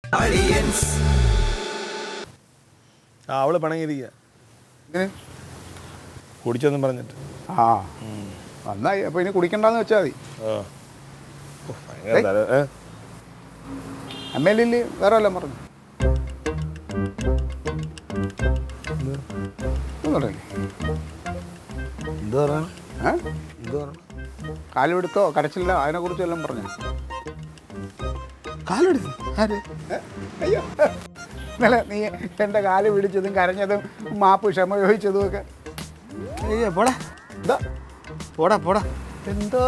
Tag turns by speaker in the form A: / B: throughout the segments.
A: ആ അവള് പിണങ്ങിയിരിക്കുക
B: ഇങ്ങനെ
A: കുടിച്ചൊന്നും പറഞ്ഞിട്ട്
B: ആ നന്നായി അപ്പോൾ ഇനി കുടിക്കണ്ടെന്ന് വെച്ചാൽ മതി
A: ആ ഓ, ഭയങ്കര തല ഏ?
B: എം എൽ എ വേറെ വല്ലതും പറഞ്ഞു ഒന്നുമില്ലേ
A: എന്ത് പറയണം
B: ഏ
A: എന്ത് പറയണം
B: കാലുപിടുത്തോ കരച്ചില്ലോ അതിനെക്കുറിച്ച് വല്ലതും പറഞ്ഞു
A: കാലെടുത്ത് ആര്
B: അയ്യോ ഇന്നലെ നീ എൻ്റെ കാല് പിടിച്ചതും കരഞ്ഞതും മാപ്പ് ക്ഷമ ചോദിച്ചതും ഒക്കെ
A: അയ്യോ പോടാ
B: എന്താ
A: പോടാ പോടാ
B: എന്തോ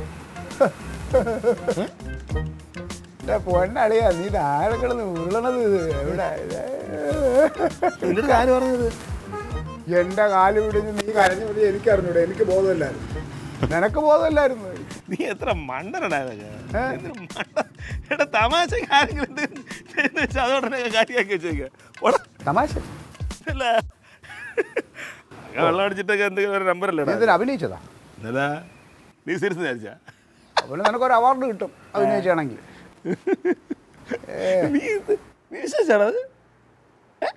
B: എൻ്റെ പൊന്നളിയാ നീ താഴെ കിടന്ന് ഉരുളണത് ഇത് എവിടെ
A: എന്നിട്ട് ആര് പറഞ്ഞത്
B: എൻ്റെ കാല് പിടിച്ച് നീ കരഞ്ഞു പിടി എനിക്ക് അറിഞ്ഞൂടെ എനിക്ക് ബോധമില്ലായിരുന്നു നിനക്ക് ബോധമില്ലായിരുന്നു
A: നീ എത്ര മണ്ടനടാ ഇതൊക്കെ? എന്തൊരു മണ്ട എടാ തമാശ ആരെങ്കിലും എന്ത് എന്ന് വെച്ചാൽ അതോടനെ കാര്യമാക്കി വെച്ചേക്ക പോടാ
B: തമാശ
A: അല്ല അങ്ങനെ വെള്ളം അടിച്ചിട്ടൊക്കെ എന്തെങ്കിലും ഒരു നമ്പറല്ലേ
B: നീ ഇതിന് അഭിനയിച്ചതാ
A: എന്നല്ല നീ സീരിയസ് വിചാരിച്ചാ
B: അതുപോലെ നിനക്കൊരു അവാർഡ് കിട്ടും അഭിനയിച്ചാണെങ്കിൽ
A: നീ ഇത് നീ വിശ്വസിച്ചാണോ അത് ഏ?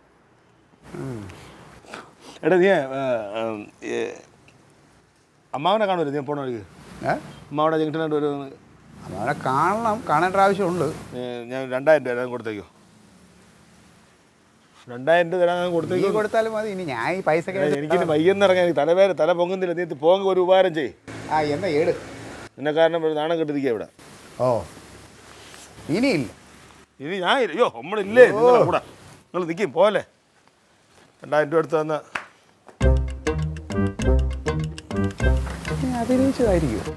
A: എടാ നീ ആ, ആ, ഏ, അമ്മാവനെ കാണുമല്ലോ നീ പോണ വഴിക്ക്
B: ഏ
A: അമ്മാവനെ ജംഗ്ഷനായിട്ട് വരുമെന്ന്
B: അവനെ കാണണം കാണേണ്ട ആവശ്യമുണ്ട്
A: ഏ, ഞാൻ രണ്ടായിരം രൂപ തരാൻ കൊടുത്തേക്കോ രണ്ടായിരം രൂപ തരാൻ
B: നീ
A: കൊടുത്തേക്കോ
B: കൊടുത്താലും മതി ഇനി ഞാൻ ഈ പൈസ
A: എടാ, എനിക്കിനി വയ്യെന്നിറങ്ങാൻ എനിക്ക് തലവേദന തല പൊങ്ങുന്നില്ല നീ ഇത് പോങ്ങ ഒരു ഉപകാരം ചെയ്
B: ആ എന്നാ ഏട്
A: നിന്നെ കാരണം ഒരു നാണം കെട്ടിരിക്കുക ഇവിടെ
B: ഓ ഇനിയില്ല
A: ഇനി ഞാൻ ഇല്ല. അയ്യോ നമ്മളില്ലേ നിങ്ങളെ കൂടെ നിങ്ങൾ നിൽക്കും പോലെ രണ്ടായിരം രൂപ എടുത്ത് തന്ന
B: നീ അഭിനയിച്ചതായിരിക്കും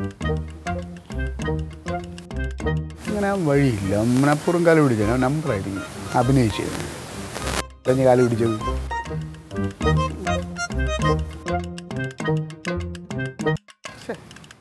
B: അങ്ങനെ വഴിയില്ല മണപ്പുറം കാല് പിടിച്ച നമ്പറായിരിക്കും അഭിനയിച്ചത് കഴിഞ്ഞ കാല് പിടിച്ചത് ശ്ശെ.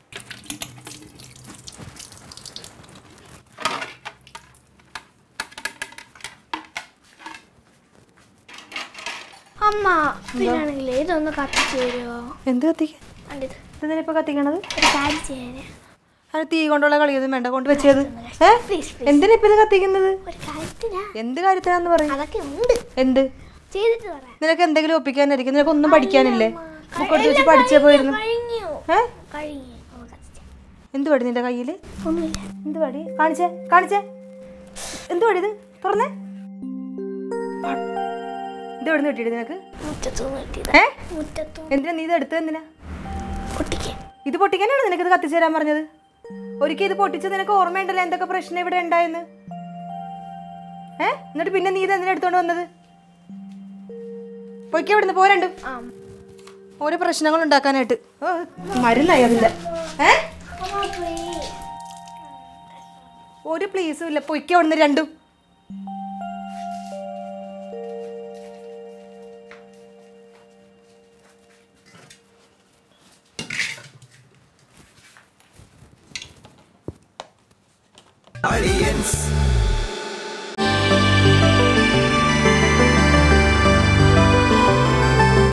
C: അമ്മ പിന്നാണെങ്കിൽ ഇതൊന്ന് കത്തിച്ചു തരുമോ
D: എന്ത് കത്തിക്കാൻ
C: കണ്ടിത്
D: എന്തിനാ ഇപ്പൊ കത്തിക്കണത്
C: ഒരു കാര്യം ചെയ്യാന്
D: അത് തീ കൊണ്ടുള്ള കളിയൊന്നും വേണ്ട കൊണ്ട് വെച്ചത് ഏ
C: പ്ലീസ് പ്ലീസ്
D: എന്തിനാ ഇപ്പൊ ഇത് കത്തിക്കുന്നത്
C: ഒരു കാര്യത്തിനാ
D: എന്ത് കാര്യത്തിനാന്ന് പറയും
C: അതൊക്കെ ഉണ്ട്
D: എന്ത്
C: ചെയ്തിട്ട് പറയാം
D: നിനക്ക് എന്തെങ്കിലും ഒപ്പിക്കാനായിരിക്കും നിനക്ക് ഒന്നും പഠിക്കാനില്ലേ ബുക്ക് എടുത്ത് വെച്ച് പഠിച്ചേ പോയിരുന്നു
C: കഴിഞ്ഞു
D: ഏ
C: കഴിഞ്ഞു ഓ, കത്തിച്ചു.
D: എന്ത് പടി നിന്റെ കയ്യില്
C: ഒന്നുമില്ല
D: എന്ത് പടി കാണിച്ചേ കാണിച്ചേ എന്ത് പടി ഇത് തുറന്നേ ഇത് എവിടെ നിന്ന് കിട്ടിയിട്ട് നിനക്ക്
C: മുറ്റത്തുനിന്ന് കിട്ടിയത്
D: ഏ
C: മുറ്റത്തുനിന്ന്
D: എന്തിനാ നീ ഇത് എടുത്തത് എന്തിനാ
C: പൊട്ടിക്കാൻ
D: ഇത് പൊട്ടിക്കാനാണ് നിനക്ക് ഇത് കത്തിച്ചു തരാൻ പറഞ്ഞത് ഒരിക്കൽ ഇത് പൊട്ടിച്ച് നിനക്ക് ഓർമ്മയുണ്ടല്ലോ എന്തൊക്കെ പ്രശ്നം ഇവിടെ ഉണ്ടായെന്ന് ഏ എന്നിട്ട് പിന്നെ നീ ഇത് എന്തിനാ എടുത്തോണ്ട് വന്നത് പൊയ്ക്ക ഇവിടുന്ന് പോരണ്ടും
C: ആ
D: ഓരോ പ്രശ്നങ്ങൾ ഉണ്ടാക്കാനായിട്ട് ഓ, മരുന്നായി അതിന്റെ ഏ
C: അമ്മ പോയി
D: ഒരു പ്ലീസും ഇല്ല പൊയ്ക്ക ഇവിടുന്ന് രണ്ടും
E: Aliens.